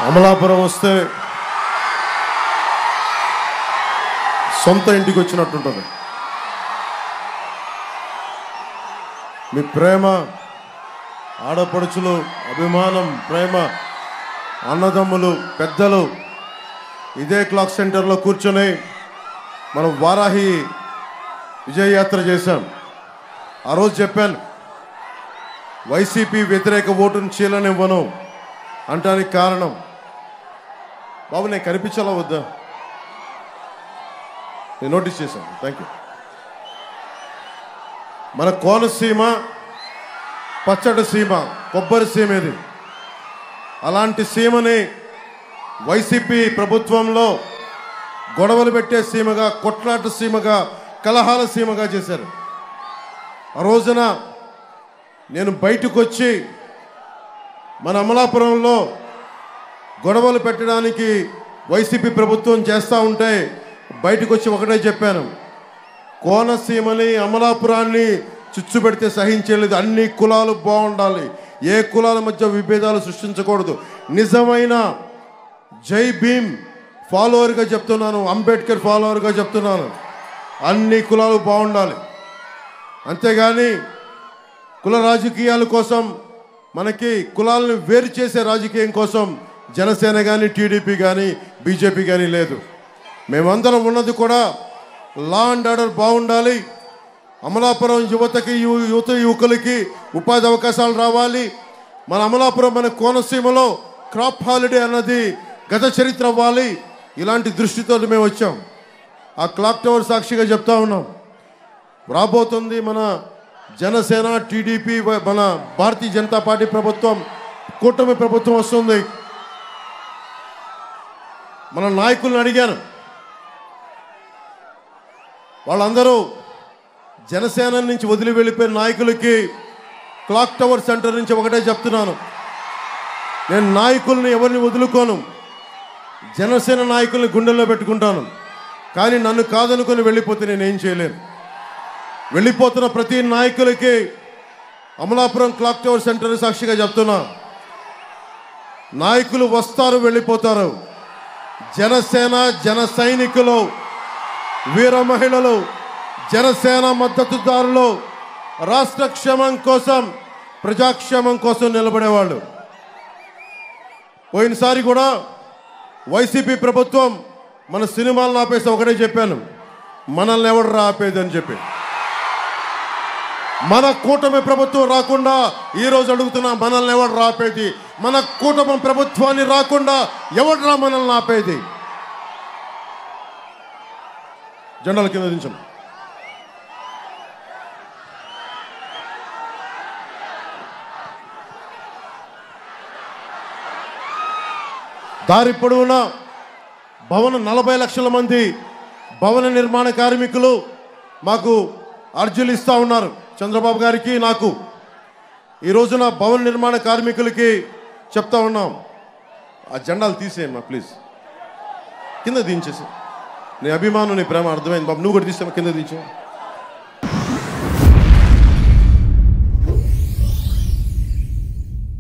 అమలాపురం వస్తే సొంత ఇంటికి వచ్చినట్టుంటుంది మీ ప్రేమ ఆడపడుచులు అభిమానం ప్రేమ అన్నదమ్ములు పెద్దలు ఇదే క్లాక్ సెంటర్లో కూర్చొని మనం వారాహి విజయయాత్ర చేశాం ఆ రోజు చెప్పాను వైసీపీ వ్యతిరేక ఓటును చీలనివ్వను అంటానికి కారణం బాబు నేను కనిపించాలా వద్దా నేను నోటీస్ చేశాను థ్యాంక్ యూ మన కోనసీమ పచ్చడి సీమ కొబ్బరి సీమ ఇది అలాంటి సీమని వైసీపీ ప్రభుత్వంలో గొడవలు పెట్టే సీమగా కొట్లాట సీమగా కలహాల సీమగా చేశారు ఆ రోజున నేను బయటకు వచ్చి మన అమలాపురంలో గొడవలు పెట్టడానికి వైసీపీ ప్రభుత్వం చేస్తూ ఉంటే బయటకు వచ్చి ఒకటే చెప్పాను కోనసీమని అమలాపురాన్ని చిచ్చు పెడితే సహించలేదు అన్ని కులాలు బాగుండాలి ఏ కులాల మధ్య విభేదాలు సృష్టించకూడదు నిజమైన జై భీమ్ ఫాలోవర్గా చెప్తున్నాను అంబేద్కర్ ఫాలోవర్గా చెప్తున్నాను అన్ని కులాలు బాగుండాలి అంతేగాని కుల రాజకీయాల కోసం మనకి కులాలను వేరు చేసే రాజకీయం కోసం జనసేన కానీ టీడీపీ కానీ బీజేపీ కానీ లేదు మేమందరం ఉన్నది కూడా లా అండ్ ఆర్డర్ బాగుండాలి అమలాపురం యువతకి యు- యువత యువకులకి ఉపాధి అవకాశాలు రావాలి మన అమలాపురం మన కోనసీమలో క్రాప్ హాలిడే అన్నది గత చరిత్ర అవ్వాలి ఇలాంటి దృష్టితో మేము వచ్చాం ఆ క్లాక్ టవర్ సాక్షిగా చెప్తా ఉన్నాం రాబోతుంది మన జనసేన టీడీపీ వ- మన భారతీయ జనతా పార్టీ ప్రభుత్వం కూటమి ప్రభుత్వం వస్తుంది మన నాయకులను అడిగాను వాళ్ళందరూ జనసేన నుంచి వదిలి వెళ్ళిపోయిన నాయకులకి క్లాక్ టవర్ సెంటర్ నుంచి ఒకటే చెప్తున్నాను నేను నాయకుల్ని ఎవరిని వదులుకోను జనసేన నాయకుల్ని గుండెల్లో పెట్టుకుంటాను కానీ నన్ను కాదనుకొని వెళ్ళిపోతే నేనేం చేయలేను వెళ్ళిపోతున్న ప్రతి నాయకులకి అమలాపురం క్లాక్ టవర్ సెంటర్ సాక్షిగా చెప్తున్నా నాయకులు వస్తారు వెళ్ళిపోతారు జనసేన జన సైనికులు వీర మహిళలు జనసేన మద్దతుదారులు రాష్ట్ర క్షేమం కోసం ప్రజాక్షేమం కోసం నిలబడేవాళ్ళు పోయినసారి కూడా వైసీపీ ప్రభుత్వం మన సినిమాలను ఆపేసి ఒకటే చెప్పాను మనల్ని ఎవడు ఆపేది అని చెప్పి మన కూటమి ప్రభుత్వం రాకుండా ఈ రోజు అడుగుతున్నా మనల్ని ఎవడు రాపేది మన కూటమి ప్రభుత్వాన్ని రాకుండా ఎవడ్రా మనల్ని ఆపేది జెండాల కింద దించండి దారి పొడవునా భవన నలభై లక్షల మంది భవన నిర్మాణ కార్మికులు మాకు అర్జీలు ఇస్తూ ఉన్నారు చంద్రబాబు గారికి నాకు ఈ రోజున భవన నిర్మాణ కార్మికులకి చెప్తా ఉన్నాం ఆ జెండాలు తీసేయండి మా ప్లీజ్ కింద దించేసి నీ అభిమానం నీ ప్రేమ అర్థమైంది బాబు నువ్వు కూడా తీసే కింద దించే